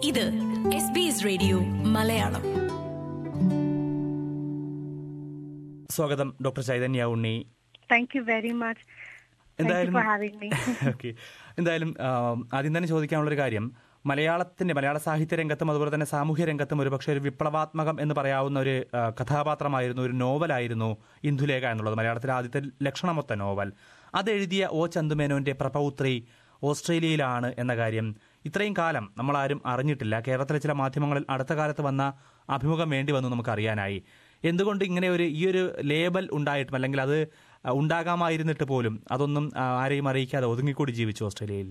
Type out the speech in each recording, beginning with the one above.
ഇത് S B S radio Malayalam സ്വാഗതം doctor Chaitanya Unni Thank you very much. Thank you for having me. Okay എന്തായാലും ആ, ആദ്യം തന്നെ ചോദിക്കാനുള്ള ഒരു കാര്യം മലയാളത്തിന്റെ മലയാള സാഹിത്യ രംഗത്തും അതുപോലെ തന്നെ സാമൂഹ്യ രംഗത്തും ഒരുപക്ഷെ ഒരു വിപ്ലവാത്മകം എന്ന് പറയാവുന്ന ഒരു ആ, കഥാപാത്രമായിരുന്നു ഒരു നോവലായിരുന്നു ഇന്ദുലേഖ എന്നുള്ളത് മലയാളത്തിലെ ആദ്യത്തെ ലക്ഷണമൊത്ത നോവൽ അതെഴുതിയ ഒ ചന്തുമേനോന്റെ പ്രപൗത്രി ഓസ്ട്രേലിയയിലാണ് എന്ന കാര്യം ഇത്രയും കാലം നമ്മൾ ആരും അറിഞ്ഞിട്ടില്ല കേരളത്തിലെ ചില മാധ്യമങ്ങളിൽ അടുത്ത കാലത്ത് വന്ന അഭിമുഖം വേണ്ടി വന്നു നമുക്ക് അറിയാനായി എന്തുകൊണ്ട് ഇങ്ങനെ ഒരു ഈ ഒരു ലേബൽ ഉണ്ടായിട്ടും അല്ലെങ്കിൽ അത് ആ, ഉണ്ടാകാമായിരുന്നിട്ട് പോലും അതൊന്നും ആ, ആരെയും അറിയിക്കാതെ ഒതുങ്ങിക്കൂടി ജീവിച്ചു ഓസ്ട്രേലിയയിൽ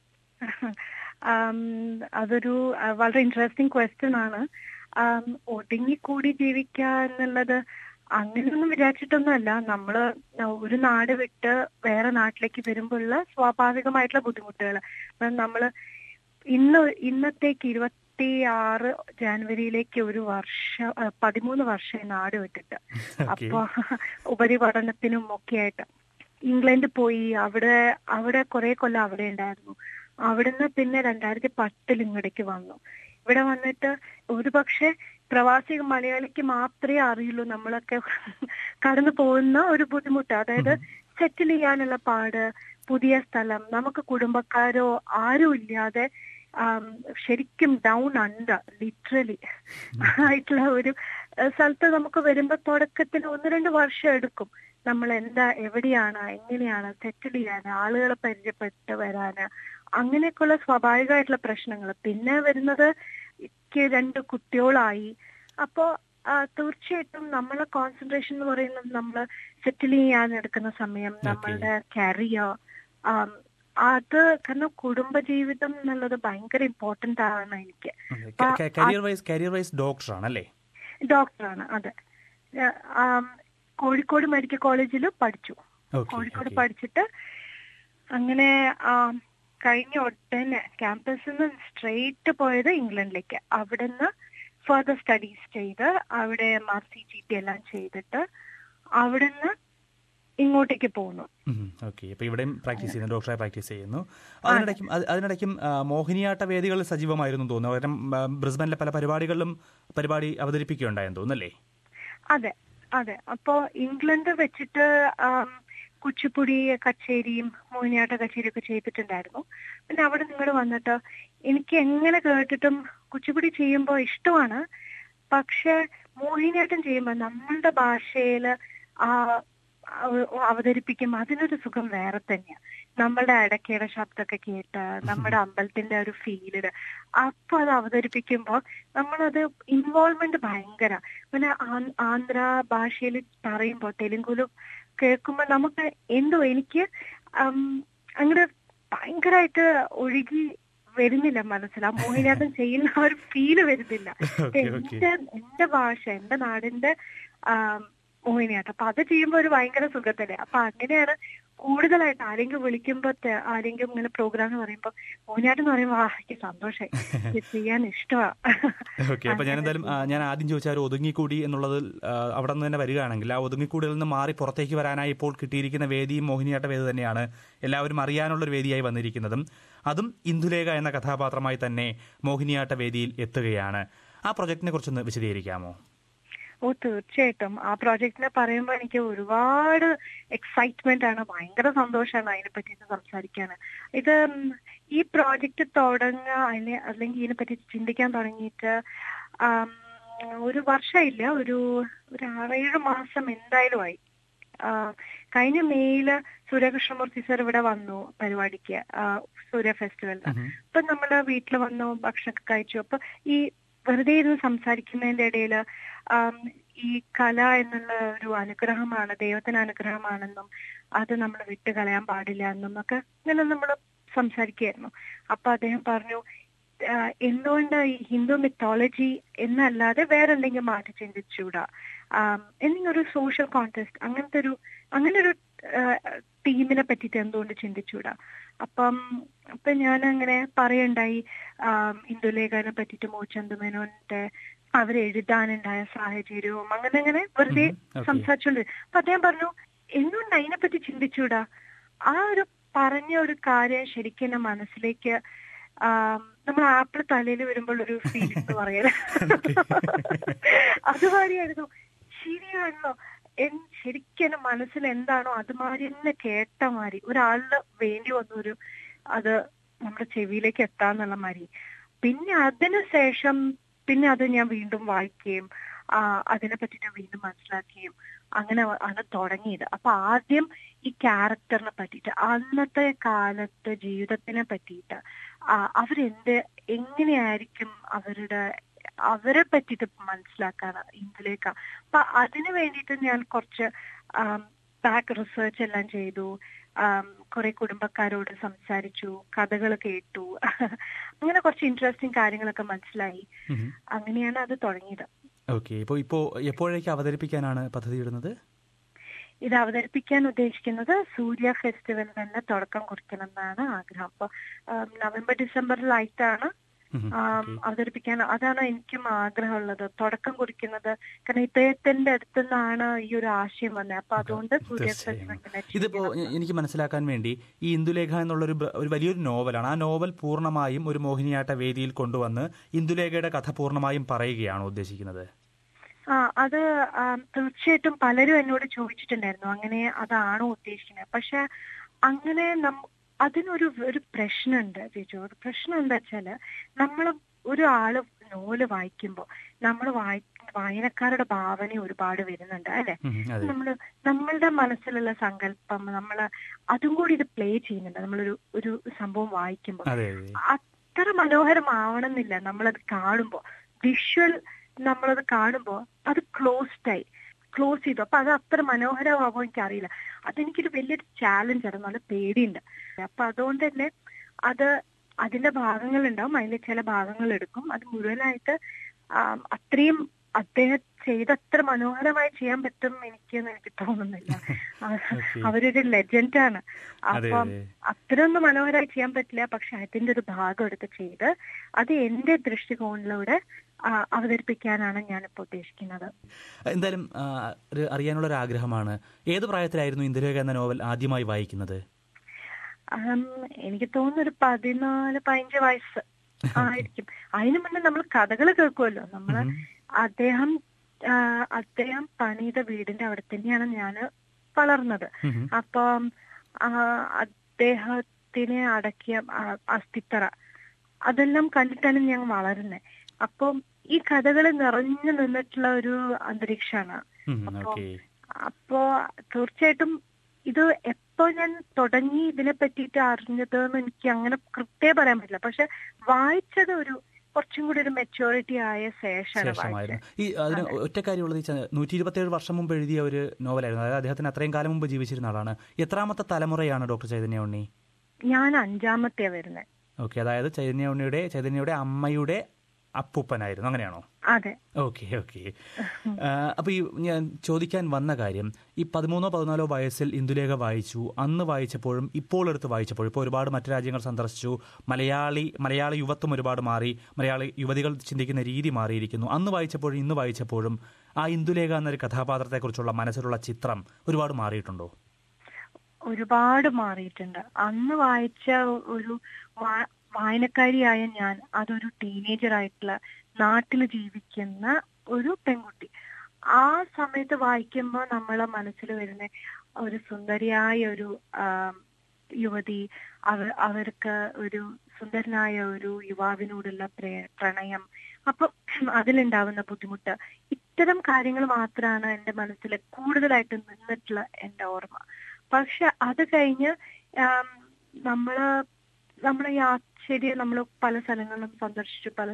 um, അതൊരു uh, വളരെ ഇൻട്രസ്റ്റിംഗ് ക്വസ്റ്റ്യൻ ആണ് um, ഒതുങ്ങിക്കൂടി ജീവിക്കുക എന്നുള്ളത് അങ്ങനെയൊന്നും വിചാരിച്ചിട്ടൊന്നുമല്ല നമ്മള് ഒരു നാട് വിട്ട് വേറെ നാട്ടിലേക്ക് വരുമ്പോഴുള്ള സ്വാഭാവികമായിട്ടുള്ള ബുദ്ധിമുട്ടുകൾ നമ്മള് ഇന്ന് ഇന്നത്തേക്ക് ഇരുപത്തി ആറ് ജാനുവരിയിലേക്ക് ഒരു വർഷം uh, പതിമൂന്ന് വർഷം നാട് വിട്ടിട്ട് ഓക്കെ അപ്പൊ ഉപരിപഠനത്തിനും ഒക്കെ ആയിട്ട് ഇംഗ്ലണ്ട് പോയി അവിടെ അവിടെ കുറെ കൊല്ലം അവിടെ ഉണ്ടായിരുന്നു അവിടുന്ന് പിന്നെ രണ്ടായിരത്തി പത്തിൽ ഇങ്ങോട്ടേക്ക് വന്നു ഇവിടെ വന്നിട്ട് ഒരു പക്ഷെ പ്രവാസി മലയാളിക്ക് മാത്രമേ അറിയുള്ളൂ നമ്മളൊക്കെ കടന്നു പോകുന്ന ഒരു ബുദ്ധിമുട്ട് അതായത് സെറ്റിൽ ചെയ്യാനുള്ള പാട് പുതിയ സ്ഥലം നമുക്ക് കുടുംബക്കാരോ ആരും ഇല്ലാതെ ആം, ശരിക്കും ഡൗൺ അണ്ടർ ലിറ്ററലി ആയിട്ടുള്ള ഒരു ഏഹ്, സ്ഥലത്ത് നമുക്ക് വരുമ്പോ തുടക്കത്തിൽ ഒന്ന് രണ്ട് വർഷം എടുക്കും നമ്മൾ എന്താ എവിടെയാണ് എങ്ങനെയാണ് സെറ്റിൽ ചെയ്യാൻ ആളുകളെ പരിചയപ്പെട്ട് വരാന് അങ്ങനെയൊക്കെയുള്ള സ്വാഭാവികമായിട്ടുള്ള പ്രശ്നങ്ങൾ പിന്നെ വരുന്നത് എനിക്ക് രണ്ട് കുട്ടികളായി അപ്പോ ആ, തീർച്ചയായിട്ടും നമ്മളെ കോൺസെൻട്രേഷൻ എന്ന് പറയുന്നത് നമ്മൾ സെറ്റിൽ ചെയ്യാൻ എടുക്കുന്ന സമയം നമ്മളുടെ കരിയർ അത് കാരണം കുടുംബജീവിതം എന്നുള്ളത് ഭയങ്കര ഇമ്പോർട്ടന്റ് ആണ് എനിക്ക് കരിയർ വൈസ് കരിയർ വൈസ് ഡോക്ടറാണ് അല്ലേ ഡോക്ടറാണ് അതെ ഏഹ്, ആം, കോഴിക്കോട് മെഡിക്കൽ കോളേജിൽ പഠിച്ചു ഓക്കെ കോഴിക്കോട് പഠിച്ചിട്ട് അങ്ങനെ ആം, കഴിഞ്ഞ ഉടനെ ക്യാമ്പസിൽ നിന്ന് സ്ട്രെയിറ്റ് പോയത് ഇംഗ്ലണ്ടിലേക്ക് അവിടുന്ന് ഫർദർ സ്റ്റഡീസ് ചെയ്ത് അവിടെ M R C G P എല്ലാം ചെയ്തിട്ട് അവിടുന്ന് ഇങ്ങോട്ടേക്ക് പോകുന്നു ഓക്കെ ഇപ്പൊ ഇവിടെയും പ്രാക്ടീസ് ചെയ്യുന്നു ഡോക്ടറെ പ്രാക്ടീസ് ചെയ്യുന്നു അതിനിടയ്ക്കും അത് അതിനിടയ്ക്കും ആ, മോഹിനിയാട്ട വേദികളിൽ സജീവമായിരുന്നു എന്ന് തോന്നുന്നു കാരണം ആ, ബ്രിസ്ബനിലെ പല പരിപാടികളിലും പരിപാടി അവതരിപ്പിക്കുകയുണ്ടായെന്ന് തോന്നുന്നല്ലേ അതെ അതെ അപ്പോ ഇംഗ്ലണ്ട് വെച്ചിട്ട് ആം, കുച്ചിപ്പുടി കച്ചേരിയും മോഹിനിയാട്ട കച്ചേരിയും ഒക്കെ ചെയ്തിട്ടുണ്ടായിരുന്നു പിന്നെ അവിടെ നിങ്ങൾ വന്നിട്ട് എനിക്ക് എങ്ങനെ കേട്ടിട്ടും കുച്ചിപ്പുടി ചെയ്യുമ്പോൾ ഇഷ്ടമാണ് പക്ഷെ മോഹിനിയാട്ടം ചെയ്യുമ്പോൾ നമ്മളുടെ ഭാഷയില് ആ അവ- അവതരിപ്പിക്കുമ്പോൾ അതിനൊരു സുഖം വേറെ തന്നെയാ നമ്മളുടെ ഇടയ്ക്കയുടെ ശബ്ദമൊക്കെ കേട്ട് നമ്മുടെ അമ്പലത്തിന്റെ ഒരു ഫീലില് അപ്പൊ അത് അവതരിപ്പിക്കുമ്പോൾ നമ്മളത് ഇൻവോൾവ്മെന്റ് ഭയങ്കര പിന്നെ ആ- ആന്ധ്ര ഭാഷയിൽ പറയുമ്പോൾ തെലുങ്കുലും കേൾക്കുമ്പോൾ നമുക്ക് എന്തോ എനിക്ക് അങ്ങനെ ഭയങ്കരമായിട്ട് ഒഴുകി വരുന്നില്ല മനസ്സിൽ ആ മോഹിനിയാട്ടം ചെയ്യുന്ന ആ ഒരു ഫീല് വരുന്നില്ല ഓക്കെ ഓക്കെ എന്റെ എന്റെ ഭാഷ എന്റെ നാടിന്റെ ആം, മോഹിനിയാട്ടം അപ്പൊ അത് ചെയ്യുമ്പോ ഒരു ഭയങ്കര സുഖത്തല്ലേ അപ്പൊ അങ്ങനെയാണ് കൂടുതലായിട്ട് ആരെങ്കിലും വിളിക്കുമ്പോ തെ- ആരെങ്കിലും ഇങ്ങനെ പ്രോഗ്രാം എന്ന് പറയുമ്പോ മോഹിനിയാട്ടം എന്ന് പറയുമ്പോ ആ എനിക്ക് സന്തോഷായി ഇത് ചെയ്യാൻ ഇഷ്ടമാ ഓക്കെ അപ്പൊ ഞാൻ എന്തായാലും ആ, ഞാൻ ആദ്യം ചോദിച്ച ആ ഒരു ഒതുങ്ങിക്കൂടി എന്നുള്ളത് ആ, അവിടെ നിന്ന് തന്നെ വരികയാണെങ്കിൽ ആ ഒതുങ്ങിക്കൂടിയിൽ നിന്ന് മാറി പുറത്തേക്ക് വരാനായി ഇപ്പോൾ കിട്ടിയിരിക്കുന്ന വേദിയും മോഹിനിയാട്ട വേദി തന്നെയാണ് എല്ലാവരും അറിയാനുള്ള ഒരു വേദിയായി വന്നിരിക്കുന്നതും അതും ഇന്ദുലേഖ എന്ന കഥാപാത്രമായി തന്നെ മോഹിനിയാട്ട വേദിയിൽ എത്തുകയാണ് ആ പ്രൊജക്ടിനെ കുറിച്ചൊന്ന് വിശദീകരിക്കാമോ ഓ തീർച്ചയായിട്ടും ആ പ്രോജക്റ്റിനെ പറയുമ്പോൾ എനിക്ക് ഒരുപാട് എക്സൈറ്റ്മെന്റ് ആണ് ഭയങ്കര സന്തോഷമാണ് അതിനെ പറ്റിയിട്ട് സംസാരിക്കാൻ ഇത് ഉം, ഈ പ്രോജക്റ്റ് തുടങ്ങുക അല്ലെ അല്ലെങ്കിൽ ഇതിനെ പറ്റി ചിന്തിക്കാൻ തുടങ്ങിയിട്ട് ആം, ഒരു വർഷമില്ല ഒരു ഒരു ആറേഴ് മാസം എന്തായാലും ആയി ആ, കഴിഞ്ഞ മെയ്യില് സൂര്യകൃഷ്ണമൂർത്തി സർ ഇവിടെ വന്നു പരിപാടിക്ക് ആ, സൂര്യ ഫെസ്റ്റിവലിന് അപ്പൊ നമ്മള് വീട്ടിൽ വന്നു ഭക്ഷണമൊക്കെ കഴിച്ചു അപ്പൊ ഈ വെറുതെ ഇരുന്ന് സംസാരിക്കുന്നതിന്റെ ഇടയില് ആം, ഈ കല എന്നുള്ള ഒരു അനുഗ്രഹമാണ് ദൈവത്തിന് അനുഗ്രഹമാണെന്നും അത് നമ്മൾ വിട്ടുകളയാൻ പാടില്ല എന്നും ഒക്കെ ഇങ്ങനെ നമ്മൾ സംസാരിക്കുകയായിരുന്നു അപ്പൊ അദ്ദേഹം പറഞ്ഞു ആ, എന്തുകൊണ്ട് ഈ ഹിന്ദു മിത്തോളജി എന്നല്ലാതെ വേറെ എന്തെങ്കിലും മാറ്റി ചിന്തിച്ചൂടാ ആം, എന്തെങ്കിലും ഒരു സോഷ്യൽ കോൺടെസ്റ്റ് അങ്ങനത്തെ ഒരു അങ്ങനെ ഒരു തീമിനെ പറ്റിയിട്ട് എന്തുകൊണ്ട് ചിന്തിച്ചൂടാ അപ്പം അപ്പൊ ഞാൻ അങ്ങനെ പറയണ്ടായി ആം, ഇന്ദുലേഖനെ പറ്റിയിട്ട് മോചന്ദമേനോന്റെ അവരെഴുതാനുണ്ടായ സാഹചര്യവും അങ്ങനെ അങ്ങനെ വെറുതെ ഉം, okay. സംസാരിച്ചോണ്ട് അപ്പൊ അദ്ദേഹം പറഞ്ഞു എന്തുകൊണ്ട് അതിനെപ്പറ്റി ചിന്തിച്ചൂടാ ആ ഒരു പറഞ്ഞ ഒരു കാര്യം ശരിക്കും എന്റെ മനസ്സിലേക്ക് ആം, നമ്മൾ ആപ്പിൾ തലയിൽ വരുമ്പോൾ ഒരു ഫീൽ എന്ന് പറയല അതുമാതിരിയായിരുന്നു ശരിയാണല്ലോ എൻ ശരിക്കും എന്റെ മനസ്സിൽ എന്താണോ അതുമാതിരി തന്നെ കേട്ട മാതിരി ഒരാളിന് വേണ്ടി വന്നൊരു അത് നമ്മുടെ ചെവിയിലേക്ക് എത്താന്നുള്ള മാതിരി പിന്നെ അതിന് ശേഷം പിന്നെ അത് ഞാൻ വീണ്ടും വായിക്കുകയും ആ അതിനെ പറ്റിയിട്ട് വീണ്ടും മനസ്സിലാക്കുകയും അങ്ങനെ ആണ് തുടങ്ങിയത് അപ്പൊ ആദ്യം ഈ ക്യാരക്ടറിനെ പറ്റിയിട്ട് അന്നത്തെ കാലത്ത് ജീവിതത്തിനെ പറ്റിയിട്ട് അവരെന്ത് എങ്ങനെയായിരിക്കും അവരുടെ അവരെ പറ്റിയിട്ട് മനസ്സിലാക്കാണ് ഇതിലേക്ക് അപ്പൊ അതിനു വേണ്ടിയിട്ട് ഞാൻ കുറച്ച് ബാക്ക് റിസർച്ച് എല്ലാം ചെയ്തു കുറെ കുടുംബക്കാരോട് സംസാരിച്ചു കഥകൾ കേട്ടു അങ്ങനെ കുറച്ച് ഇൻട്രസ്റ്റിംഗ് കാര്യങ്ങളൊക്കെ മനസ്സിലായി അങ്ങനെയാണ് അത് തുടങ്ങിയത് ഓക്കെ ഇപ്പോ ഇപ്പോ എപ്പോഴേക്ക് അവതരിപ്പിക്കാനാണ് പദ്ധതിയിടുന്നത് ഇത് അവതരിപ്പിക്കാൻ ഉദ്ദേശിക്കുന്നത് സൂര്യ ഫെസ്റ്റിവൽ തന്നെ തുടക്കം കുറിക്കണം എന്നാണ് ആഗ്രഹം അപ്പൊ നവംബർ ഡിസംബറിലായിട്ടാണ് അവതരിപ്പിക്കാൻ അതാണ് എനിക്കും ആഗ്രഹമുള്ളത് തുടക്കം കുറിക്കുന്നത് കാരണം ഇദ്ദേഹത്തിന്റെ അടുത്തു നിന്നാണ് ഈ ഒരു ആശയം വന്നത് അപ്പൊ അതുകൊണ്ട് സൂര്യ ഫെസ്റ്റിവലിനെ ഇതിപ്പോ എനിക്ക് മനസ്സിലാക്കാൻ വേണ്ടി ഈ ഇന്ദുലേഖ എന്നുള്ളൊരു ഒരു വലിയൊരു നോവലാണ് ആ നോവൽ പൂർണ്ണമായും ഒരു മോഹിനിയാട്ട വേദിയിൽ കൊണ്ടുവന്ന് ഇന്ദുലേഖയുടെ കഥ പൂർണ്ണമായും പറയുകയാണോ ഉദ്ദേശിക്കുന്നത് ആ അത് തീർച്ചയായിട്ടും പലരും എന്നോട് ചോദിച്ചിട്ടുണ്ടായിരുന്നു അങ്ങനെ അതാണോ ഉദ്ദേശിക്കുന്നത് പക്ഷെ അങ്ങനെ അതിനൊരു ഒരു പ്രശ്നമുണ്ട് ജിജു ഒരു പ്രശ്നം എന്താ വെച്ചാല് നമ്മൾ ഒരു ആള് നോവല് വായിക്കുമ്പോൾ നമ്മൾ വായി വായനക്കാരുടെ ഭാവന ഒരുപാട് വരുന്നുണ്ട് അല്ലെ നമ്മള് നമ്മളുടെ മനസ്സിലുള്ള സങ്കല്പം നമ്മള് അതും കൂടി ഇത് പ്ലേ ചെയ്യുന്നുണ്ട് നമ്മളൊരു ഒരു സംഭവം വായിക്കുമ്പോൾ അത്ര മനോഹരമാവണമെന്നില്ല നമ്മളത് കാണുമ്പോൾ വിഷ്വൽ നമ്മളത് കാണുമ്പോൾ അത് ക്ലോസ്ഡ് ആയി ക്ലോസ് ചെയ്തു അപ്പൊ അത് അത്ര മനോഹരമാകുമോ എനിക്കറിയില്ല അതെനിക്കൊരു വലിയൊരു ചാലഞ്ച് ആണ് നല്ല പേടിയുണ്ട് അപ്പൊ അതുകൊണ്ട് തന്നെ അത് അതിന്റെ ഭാഗങ്ങൾ ഉണ്ടാവും അതിന്റെ ചില ഭാഗങ്ങൾ എടുക്കും അത് മുഴുവനായിട്ട് അത്രയും അദ്ദേഹം ചെയ്ത് അത്ര മനോഹരമായി ചെയ്യാൻ പറ്റും എനിക്കെന്ന് എനിക്ക് തോന്നുന്നില്ല അവരൊരു ലെജൻഡാണ് അപ്പം അത്രയൊന്നും മനോഹരമായി ചെയ്യാൻ പറ്റില്ല പക്ഷെ അതിന്റെ ഒരു ഭാഗം എടുത്ത് ചെയ്ത് അത് എന്റെ ദൃഷ്ടികോണിലൂടെ അവതരിപ്പിക്കാനാണ് ഞാനിപ്പോ ഉദ്ദേശിക്കുന്നത് എന്തായാലും അറിയാനുള്ള ഒരു ആഗ്രഹമാണ് ഏത് പ്രായത്തിലായിരുന്നു ഇന്ദിരേഖ എന്ന നോവൽ ആദ്യമായി വായിക്കുന്നത് എനിക്ക് തോന്നുന്നു ഒരു പതിനാല് പതിനഞ്ച് വയസ്സ് ആയിരിക്കും അതിനു മുന്നേ നമ്മൾ കഥകൾ കേൾക്കുമല്ലോ നമ്മള് അദ്ദേഹം അദ്ദേഹം പണിത വീടിന്റെ അവിടെ തന്നെയാണ് ഞാൻ വളർന്നത് അപ്പം അദ്ദേഹത്തിനെ അടക്കിയ അസ്ഥിത്തറ അതെല്ലാം കണ്ടിട്ടാണ് ഞാൻ വളരുന്നത് അപ്പം ഈ കഥകൾ നിറഞ്ഞു നിന്നിട്ടുള്ള ഒരു അന്തരീക്ഷമാണ് അപ്പൊ അപ്പോ തീർച്ചയായിട്ടും ഇത് എപ്പോ ഞാൻ തുടങ്ങി ഇതിനെ പറ്റിയിട്ട് അറിഞ്ഞത് എന്ന് എനിക്ക് അങ്ങനെ കൃത്യം പറയാൻ പറ്റില്ല പക്ഷെ വായിച്ചത് ഒരു കുറച്ചും കൂടി ഒരു മെച്ചോറിറ്റി ആയ ശേഷമാണ് ഈ അതിന് ഒറ്റ കാര്യമുള്ളത് നൂറ്റി ഇരുപത്തിയേഴ് വർഷം മുമ്പ് എഴുതിയ ഒരു നോവലായിരുന്നു അതായത് അദ്ദേഹത്തിന് അത്രയും കാലം മുമ്പ് ജീവിച്ചിരുന്ന ആളാണ് എത്രാമത്തെ തലമുറയാണ് ഡോക്ടർ ചൈതന്യ ഉണ്ണി ഞാൻ അഞ്ചാമത്തെ വരുന്നത് ഓക്കെ അതായത് ചൈതന്യ ഉണ്ണിയുടെ ചൈതന്യയുടെ അമ്മയുടെ അപ്പൂപ്പനായിരുന്നു അങ്ങനെയാണോ അതെ ഓക്കെ ഓക്കെ അപ്പൊ ഈ ഞാൻ ചോദിക്കാൻ വന്ന കാര്യം ഈ പതിമൂന്നോ പതിനാലോ വയസ്സിൽ ഇന്ദുലേഖ വായിച്ചു അന്ന് വായിച്ചപ്പോഴും ഇപ്പോൾ എടുത്ത് വായിച്ചപ്പോഴും ഇപ്പോൾ ഒരുപാട് മറ്റു രാജ്യങ്ങൾ സന്ദർശിച്ചു മലയാളി മലയാളി യുവത്വം ഒരുപാട് മാറി മലയാളി യുവതികൾ ചിന്തിക്കുന്ന രീതി മാറിയിരിക്കുന്നു അന്ന് വായിച്ചപ്പോഴും ഇന്ന് വായിച്ചപ്പോഴും ആ ഇന്ദുലേഖ എന്നൊരു കഥാപാത്രത്തെക്കുറിച്ചുള്ള മനസ്സിലുള്ള ചിത്രം ഒരുപാട് മാറിയിട്ടുണ്ടോ ഒരുപാട് മാറിയിട്ടുണ്ട് അന്ന് വായിച്ച ഒരു വായനക്കാരിയായ ഞാൻ അതൊരു ടീനേജർ ആയിട്ടുള്ള നാട്ടിൽ ജീവിക്കുന്ന ഒരു പെൺകുട്ടി ആ സമയത്ത് വായിക്കുമ്പോൾ നമ്മളെ മനസ്സിൽ വരുന്ന ഒരു സുന്ദരിയായ ഒരു യുവതി അവർ അവർക്ക് ഒരു സുന്ദരനായ ഒരു യുവാവിനോടുള്ള പ്രണയം അപ്പൊ അതിലുണ്ടാവുന്ന ബുദ്ധിമുട്ട് ഇത്തരം കാര്യങ്ങൾ മാത്രമാണ് എന്റെ മനസ്സിൽ കൂടുതലായിട്ട് നിന്നിട്ടുള്ള എന്റെ ഓർമ്മ പക്ഷെ അത് കഴിഞ്ഞ് നമ്മള് നമ്മുടെ ശരി നമ്മൾ പല സ്ഥലങ്ങളിലും സന്ദർശിച്ചു പല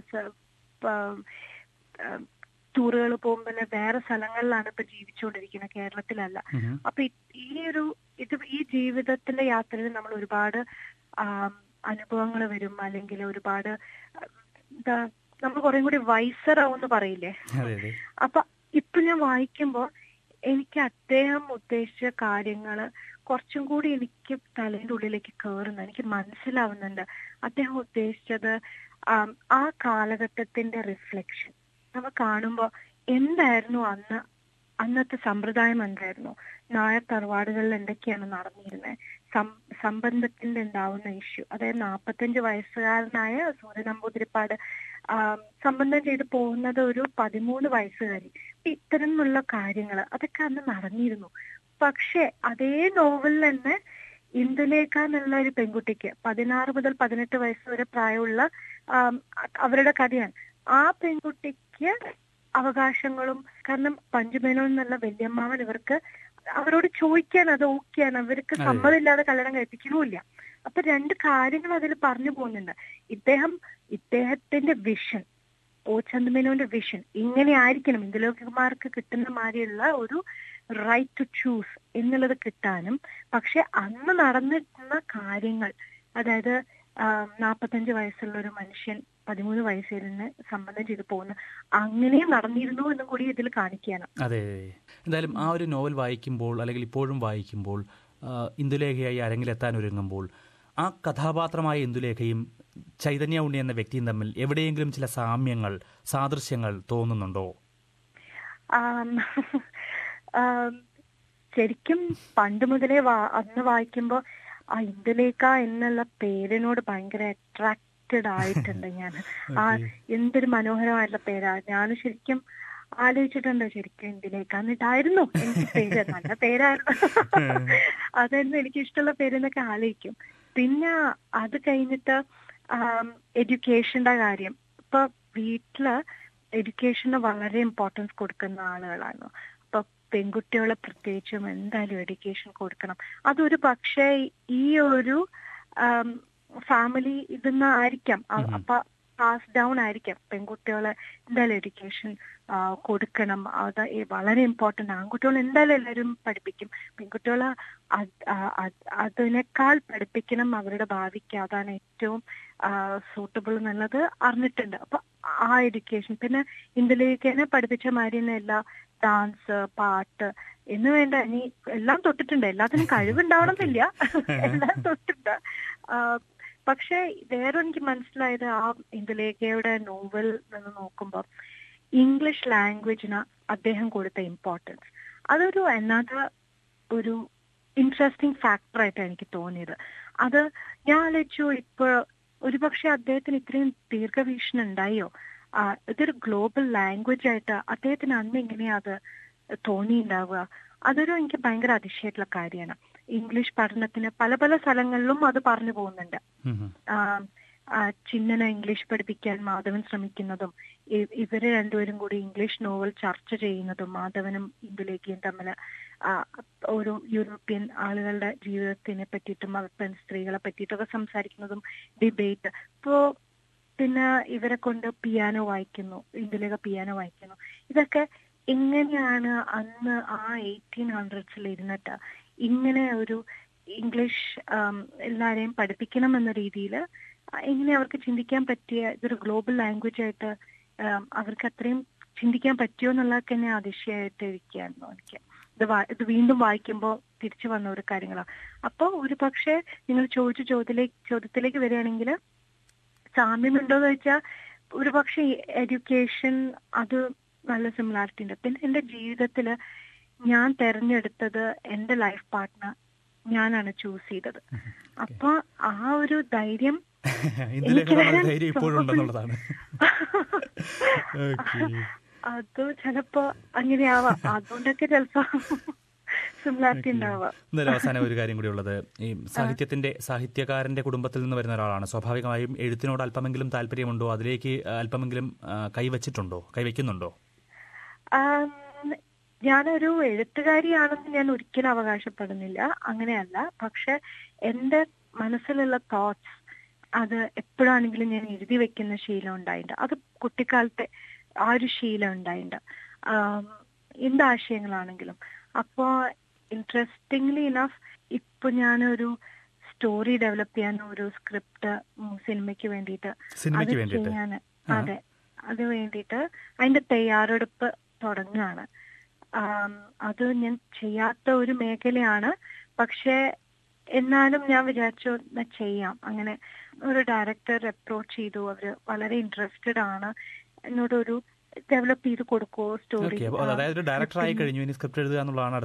ടൂറുകൾ പോകുമ്പോൾ വേറെ സ്ഥലങ്ങളിലാണ് ഇപ്പൊ ജീവിച്ചുകൊണ്ടിരിക്കുന്നത് കേരളത്തിലല്ല അപ്പൊ ഈ ഒരു ഇത് ഈ ജീവിതത്തിന്റെ യാത്രയിൽ നമ്മൾ ഒരുപാട് അനുഭവങ്ങൾ വരും അല്ലെങ്കിൽ ഒരുപാട് എന്താ നമ്മൾ കുറെ കൂടി വൈസറാവെന്ന് പറയില്ലേ അപ്പൊ ഇപ്പൊ ഞാൻ വായിക്കുമ്പോ എനിക്ക് അദ്ദേഹം ഉദ്ദേശിച്ച കാര്യങ്ങള് കുറച്ചും കൂടി എനിക്ക് തലേന്റെ ഉള്ളിലേക്ക് കയറുന്നു എനിക്ക് മനസ്സിലാവുന്നുണ്ട് അദ്ദേഹം ഉദ്ദേശിച്ചത് ആ കാലഘട്ടത്തിന്റെ റിഫ്ലക്ഷൻ നമ്മൾ കാണുമ്പോൾ എന്തായിരുന്നു അന്ന് അന്നത്തെ സമ്പ്രദായം എന്തായിരുന്നു നായർ തറവാടുകളിൽ എന്തൊക്കെയാണ് നടന്നിരുന്നത് സം- സംബന്ധത്തിൽ ഉണ്ടാവുന്ന ഇഷ്യൂ അതായത് നാൽപ്പത്തഞ്ച് വയസ്സുകാരനായ സൂര്യ നമ്പൂതിരിപ്പാട് ആം, സംബന്ധം ചെയ്ത് പോകുന്നത് ഒരു പതിമൂന്ന് വയസ്സുകാരി അപ്പൊ ഇത്തരമുള്ള കാര്യങ്ങൾ അതൊക്കെ അന്ന് നടന്നിരുന്നു പക്ഷെ അതേ നോവലിൽ തന്നെ ഇന്ദുലേഖ എന്നുള്ള ഒരു പെൺകുട്ടിക്ക് പതിനാറ് മുതൽ പതിനെട്ട് വയസ്സ് വരെ പ്രായമുള്ള ആം, അവരുടെ കഥയാണ് ആ പെൺകുട്ടിക്ക് അവകാശങ്ങളും കാരണം പഞ്ചുമേനോൻ എന്നുള്ള വല്യമ്മാവൻ ഇവർക്ക് അവരോട് ചോദിക്കാൻ അത് ഓക്കെയാണ് അവർക്ക് അതെ. സമ്മതമില്ലാതെ കല്യാണം കഴിപ്പിക്കണമില്ല അപ്പൊ രണ്ട് കാര്യങ്ങൾ അതിൽ പറഞ്ഞു പോകുന്നുണ്ട് ഇദ്ദേഹം ഇദ്ദേഹത്തിന്റെ വിഷൻ ഓ ചന്ദ്രമേനോന്റെ വിഷൻ ഇങ്ങനെ ആയിരിക്കണം ഇന്ദുലോകമാർക്ക് കിട്ടുന്ന മാതിരിയുള്ള ഒരു റൈറ്റ് ടു ചൂസ് എന്നുള്ളത് കിട്ടാനും പക്ഷെ അന്ന് നടന്നിരുന്ന കാര്യങ്ങൾ അതായത് നാൽപ്പത്തഞ്ച് വയസ്സുള്ള ഒരു മനുഷ്യൻ പതിമൂന്ന് വയസ്സിന് സംബന്ധം ചെയ്തു പോകുന്നു അങ്ങനെയും നടന്നിരുന്നു എന്നും കൂടി ഇതിൽ കാണിക്കുകയാണ് അതെ എന്തായാലും ആ ഒരു നോവൽ വായിക്കുമ്പോൾ അല്ലെങ്കിൽ ഇപ്പോഴും വായിക്കുമ്പോൾ ആ, ഇന്ദുലേഖയായി അരങ്ങിലെത്താൻ ഒരുങ്ങുമ്പോൾ ആ കഥാപാത്രമായ ഇന്ദുലേഖയും ചൈതന്യ ഉണ്ണി എന്ന വ്യക്തിയും തമ്മിൽ എവിടെയെങ്കിലും ചില സാമ്യങ്ങൾ സാദൃശ്യങ്ങൾ തോന്നുന്നുണ്ടോ ആം, ആം, ശരിക്കും പണ്ട് മുതലേ വാ- അന്ന് വായിക്കുമ്പോ ആ ഇന്ദുലേഖ എന്നുള്ള പേരിനോട് ഭയങ്കര അട്രാക്റ്റഡ് ആയിട്ടുണ്ട് ഞാൻ ആ എന്തൊരു മനോഹരമായിട്ടുള്ള പേരാ ഞാൻ ശരിക്കും ആലോചിച്ചിട്ടുണ്ട് ശരിക്കും ഇന്ദുലേഖ എന്നിട്ടായിരുന്നു എനിക്ക് പേര് നല്ല പേരായിരുന്നു അതായിരുന്നു എനിക്ക് ഇഷ്ടമുള്ള പേരെന്നൊക്കെ ആലോചിക്കും പിന്നെ അത് കഴിഞ്ഞിട്ട് എഡ്യൂക്കേഷന്റെ കാര്യം ഇപ്പൊ വീട്ടില് എഡ്യൂക്കേഷന് വളരെ ഇമ്പോർട്ടൻസ് കൊടുക്കുന്ന ആളുകളാണ് അപ്പൊ പെൺകുട്ടികളെ പ്രത്യേകിച്ചും എന്തായാലും എഡ്യൂക്കേഷൻ കൊടുക്കണം അതൊരു പക്ഷേ ഈ ഒരു ഫാമിലി ഇതെന്ന് ആയിരിക്കാം അ- ഉം. അപ്പൊ പാസ് ഡൗൺ ആയിരിക്കാം പെൺകുട്ടികളെ എന്തായാലും എഡ്യൂക്കേഷൻ കൊടുക്കണം അത് ഈ വളരെ ഇമ്പോർട്ടന്റ് ആൺകുട്ടികൾ എന്തായാലും എല്ലാവരും പഠിപ്പിക്കും പെൺകുട്ടികളെ അത്- ആ- അത്- അതിനേക്കാൾ പഠിപ്പിക്കണം അവരുടെ ഭാവിക്ക് അതാണ് ഏറ്റവും സൂട്ടബിൾ എന്നുള്ളത് അറിഞ്ഞിട്ടുണ്ട് അപ്പൊ ആ എഡ്യൂക്കേഷൻ പിന്നെ ഇന്ത്യയിലേക്കനെ പഠിപ്പിച്ച മാതിരി തന്നെ എല്ലാ ഡാൻസ് പാട്ട് എന്ന് വേണ്ട ഇനി എല്ലാം തൊട്ടിട്ടുണ്ട് എല്ലാത്തിനും കഴിവുണ്ടാവണമെന്നില്ല എല്ലാം തൊട്ടിട്ടുണ്ട് ആ, പക്ഷെ വേറെ എനിക്ക് മനസ്സിലായത് ആ ഇന്ദുലേഖയുടെ നോവൽ നിന്ന് നോക്കുമ്പോൾ ഇംഗ്ലീഷ് ലാംഗ്വേജിന് അദ്ദേഹം കൊടുത്ത ഇമ്പോർട്ടൻസ് അതൊരു അനാഥ ഒരു ഇൻട്രസ്റ്റിംഗ് ഫാക്ടർ ആയിട്ടാണ് എനിക്ക് തോന്നിയത് അത് ഞാൻ ആലോചിച്ചു ഇപ്പൊ ഒരുപക്ഷെ അദ്ദേഹത്തിന് ഇത്രയും ദീർഘവീക്ഷണം ഉണ്ടായോ ആ, ഇതൊരു ഗ്ലോബൽ ലാംഗ്വേജ് ആയിട്ട് അദ്ദേഹത്തിന് അന്ന് എങ്ങനെയാ അത് തോന്നിയിട്ടുണ്ടാവുക അതൊരു എനിക്ക് ഭയങ്കര അതിശയമായിട്ടുള്ള കാര്യമാണ് ഇംഗ്ലീഷ് പഠനത്തിന് പല പല സ്ഥലങ്ങളിലും അത് പറഞ്ഞു പോകുന്നുണ്ട് ഉം ഉം. ആ, ആ, ചിന്നനെ ഇംഗ്ലീഷ് പഠിപ്പിക്കാൻ മാധവൻ ശ്രമിക്കുന്നതും ഇ- ഇവര് രണ്ടുപേരും കൂടി ഇംഗ്ലീഷ് നോവൽ ചർച്ച ചെയ്യുന്നതും മാധവനും ഇന്ദുലേഖയും തമ്മിൽ ഒരു യൂറോപ്യൻ ആളുകളുടെ ജീവിതത്തിനെ പറ്റിയിട്ടും അവർ പെൺ സ്ത്രീകളെ പറ്റിയിട്ടൊക്കെ സംസാരിക്കുന്നതും ഡിബേറ്റ് ഇപ്പോ പിന്നെ ഇവരെ കൊണ്ട് പിയാനോ വായിക്കുന്നു ഇന്ദുലേഖ പിയാനോ വായിക്കുന്നു ഇതൊക്കെ എങ്ങനെയാണ് അന്ന് ആ എയ്റ്റീൻ ഹൺഡ്രഡ്സിൽ ഇരുന്നിട്ട് ഇങ്ങനെ ഒരു ഇംഗ്ലീഷ് ആം, എല്ലാരെയും പഠിപ്പിക്കണം എന്ന രീതിയിൽ എങ്ങനെ അവർക്ക് ചിന്തിക്കാൻ പറ്റിയ ഇതൊരു ഗ്ലോബൽ ലാംഗ്വേജ് ആയിട്ട് ആം, അവർക്ക് അത്രയും ചിന്തിക്കാൻ പറ്റിയോ എന്നുള്ളതൊക്കെ എന്നെ അതിശയമായിട്ട് ഇരിക്കുകയായിരുന്നു എനിക്ക് ഇത് വാ- ഇത് വീണ്ടും വായിക്കുമ്പോൾ തിരിച്ചു വന്ന ഒരു കാര്യങ്ങളാണ് അപ്പോൾ ഒരു പക്ഷേ നിങ്ങൾ ചോദിച്ച ചോദ്യത്തിലേക്ക് ചോദ്യത്തിലേക്ക് വരികയാണെങ്കിൽ സാമ്യമുണ്ടോന്ന് വെച്ചാൽ ഒരു പക്ഷേ എഡ്യൂക്കേഷൻ അത് നല്ല സിമിലാരിറ്റി ഉണ്ട് പിന്നെ എന്റെ ജീവിതത്തില് ഞാൻ തെരഞ്ഞെടുത്തത് എന്റെ ലൈഫ് പാർട്ട്ണർ ഞാനാണ് ചൂസ് ചെയ്തത് അപ്പൊ ആ ഒരു ധൈര്യം ഇന്ദുലേഖ എനിക്ക് നമ്മുടെ വരാൻ ധൈര്യം ഇപ്പോഴും ഉണ്ടെന്നുള്ളതാണ് ഓക്കെ അത് ചിലപ്പോ അങ്ങനെയാവാം അതുകൊണ്ടൊക്കെ ചിലപ്പോ സിമിലാരിറ്റി ഉണ്ടാവാം എന്തായാലും അവസാനം ഒരു കാര്യം കൂടി ഉള്ളത് ഈ സാഹിത്യത്തിന്റെ സാഹിത്യകാരന്റെ കുടുംബത്തിൽ നിന്ന് വരുന്ന ഒരാളാണ് സ്വാഭാവികമായും എഴുത്തിനോട് അല്പമെങ്കിലും താല്പര്യമുണ്ടോ അതിലേക്ക് അല്പമെങ്കിലും ആ, കൈവച്ചിട്ടുണ്ടോ കൈവയ്ക്കുന്നുണ്ടോ ആം, ഞാനൊരു എഴുത്തുകാരിയാണെന്ന് ഞാൻ ഒരിക്കലും അവകാശപ്പെടുന്നില്ല അങ്ങനെയല്ല പക്ഷെ എന്റെ മനസ്സിലുള്ള തോട്ട്സ് അത് എപ്പോഴാണെങ്കിലും ഞാൻ എഴുതി വെക്കുന്ന ശീലം ഉണ്ടായിട്ടുണ്ട് അത് കുട്ടിക്കാലത്തെ ആ ഒരു ശീലം ഉണ്ടായിട്ടുണ്ട് ആം, എന്ത് ആശയങ്ങളാണെങ്കിലും അപ്പോ ഇൻട്രസ്റ്റിംഗ്ലി ഇനഫ് ഇപ്പൊ ഞാനൊരു സ്റ്റോറി ഡെവലപ്പ് ചെയ്യാൻ ഒരു സ്ക്രിപ്റ്റ് സിനിമയ്ക്ക് വേണ്ടിയിട്ട് സിനിമയ്ക്ക് അത് വേണ്ടിയിട്ട് ചെയ്യാന് ആ. അതെ അത് വേണ്ടിയിട്ട് അതിന്റെ തയ്യാറെടുപ്പ് തുടങ്ങുകയാണ് ആം, അത് ഞാൻ ചെയ്യാത്ത ഒരു മേഖലയാണ് പക്ഷെ എന്നാലും ഞാൻ വിചാരിച്ചു എന്നാ ചെയ്യാം അങ്ങനെ ഒരു ഡയറക്ടർ അപ്രോച്ച് ചെയ്തു അവര് വളരെ ഇൻട്രസ്റ്റഡ് ആണ് എന്നോട് ഒരു ഡെവലപ്പ് ചെയ്ത് കൊടുക്കുവോ സ്റ്റോറി ഓക്കെ അപ്പോൾ അതായത് ഒരു ഡയറക്ടർ ആയി കഴിഞ്ഞു ഇനി സ്ക്രിപ്റ്റ് എഴുതുക എന്നുള്ളതാണ് അടുത്ത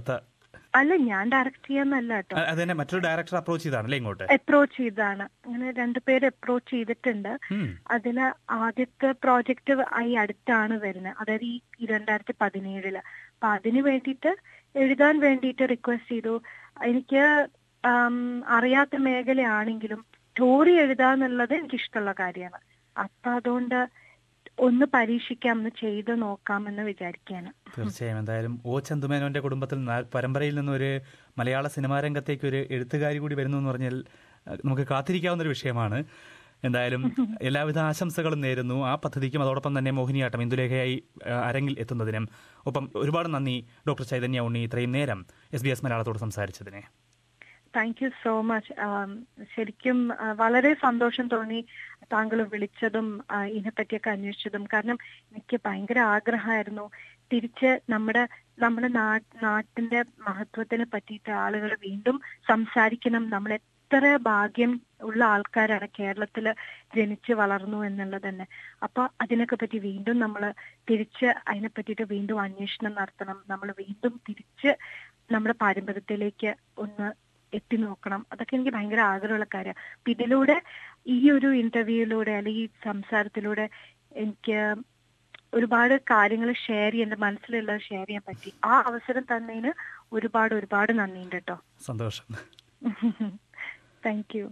അല്ല ഞാൻ ഡയറക്റ്റ് ചെയ്യാന്നല്ല കേട്ടോ അ- അത് തന്നെ മറ്റൊരു ഡയറക്ടർ അപ്രോച്ച് ചെയ്താണല്ലേ ഇങ്ങോട്ട് അപ്രോച്ച് ചെയ്താണ് അങ്ങനെ രണ്ടുപേര് അപ്രോച്ച് ചെയ്തിട്ടുണ്ട് ഉം. അതില് ആദ്യത്തെ പ്രോജക്റ്റ് ഈ അടുത്താണ് വരുന്നത് അതായത് ഈ രണ്ടായിരത്തി പതിനേഴില് അപ്പൊ അതിന് വേണ്ടിയിട്ട് എഴുതാൻ വേണ്ടിയിട്ട് റിക്വസ്റ്റ് ചെയ്തു എനിക്ക് ആം, അറിയാത്ത മേഖലയാണെങ്കിലും സ്റ്റോറി എഴുതാന്നുള്ളത് എനിക്ക് ഇഷ്ടമുള്ള കാര്യമാണ് അപ്പൊ അതുകൊണ്ട് ഒന്ന് പരീക്ഷിക്കാം ഒന്ന് ചെയ്ത് നോക്കാമെന്ന് വിചാരിക്കാണ് തീർച്ചയായും എന്തായാലും ഒ ചന്തുമേനോന്റെ കുടുംബത്തിൽ ന- പരമ്പരയിൽ നിന്ന് ഒരു മലയാള സിനിമാ രംഗത്തേക്ക് ഒരു എഴുത്തുകാരി കൂടി വരുന്നു എന്ന് പറഞ്ഞാൽ അഹ് നമുക്ക് കാത്തിരിക്കാവുന്ന ഒരു വിഷയമാണ് എന്തായാലും എല്ലാവിധ ആശംസകളും നേരുന്നു ആ പദ്ധതിക്കും അതോടൊപ്പം തന്നെ മോഹിനിയാട്ടം ഇന്ദുലേഖയായി അഹ് അരങ്ങിൽ എത്തുന്നതിനും ഒപ്പം ഒരുപാട് നന്ദി ഡോക്ടർ ചൈതന്യ ഉണ്ണി ഇത്രയും നേരം എസ് ബി എസ് മലയാളത്തോട് സംസാരിച്ചതിനെ താങ്ക് യു സോ മച്ച് ശരിക്കും ആ, വളരെ സന്തോഷം തോന്നി താങ്കൾ വിളിച്ചതും ആ, ഇതിനെപ്പറ്റിയൊക്കെ അന്വേഷിച്ചതും കാരണം എനിക്ക് ഭയങ്കര ആഗ്രഹമായിരുന്നു തിരിച്ച് നമ്മുടെ നമ്മുടെ നാ- നാട്ടിന്റെ മഹത്വത്തിനെ പറ്റിയിട്ട് ആളുകൾ വീണ്ടും സംസാരിക്കണം നമ്മൾ എത്ര ഭാഗ്യം ഉള്ള ആൾക്കാരാണ് കേരളത്തില് ജനിച്ച് വളർന്നു എന്നുള്ളത് തന്നെ അപ്പൊ അതിനൊക്കെ പറ്റി വീണ്ടും നമ്മൾ തിരിച്ച് അതിനെ പറ്റിയിട്ട് വീണ്ടും അന്വേഷണം നടത്തണം നമ്മൾ വീണ്ടും തിരിച്ച് നമ്മുടെ പാരമ്പര്യത്തിലേക്ക് ഒന്ന് എത്തി നോക്കണം അതൊക്കെ എനിക്ക് ഭയങ്കര ആഗ്രഹമുള്ള കാര്യമാണ് അപ്പൊ ഇതിലൂടെ ഈ ഒരു ഇന്റർവ്യൂയിലൂടെ അല്ലെങ്കിൽ ഈ സംസാരത്തിലൂടെ എനിക്ക് ഒരുപാട് കാര്യങ്ങൾ ഷെയർ ചെയ്യാൻ എന്റെ മനസ്സിലുള്ളത് ഷെയർ ചെയ്യാൻ പറ്റി ആ അവസരം തന്നതിന് ഒരുപാട് ഒരുപാട് നന്ദിയുണ്ട് കേട്ടോ സന്തോഷം thank you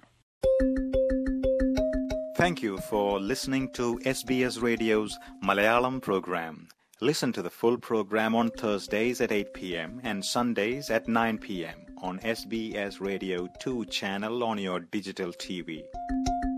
Thank you for listening to SBS Radio's Malayalam program. Listen to the full program on Thursdays at 8 p.m. and Sundays at 9 p.m. on SBS Radio 2 channel on your digital TV.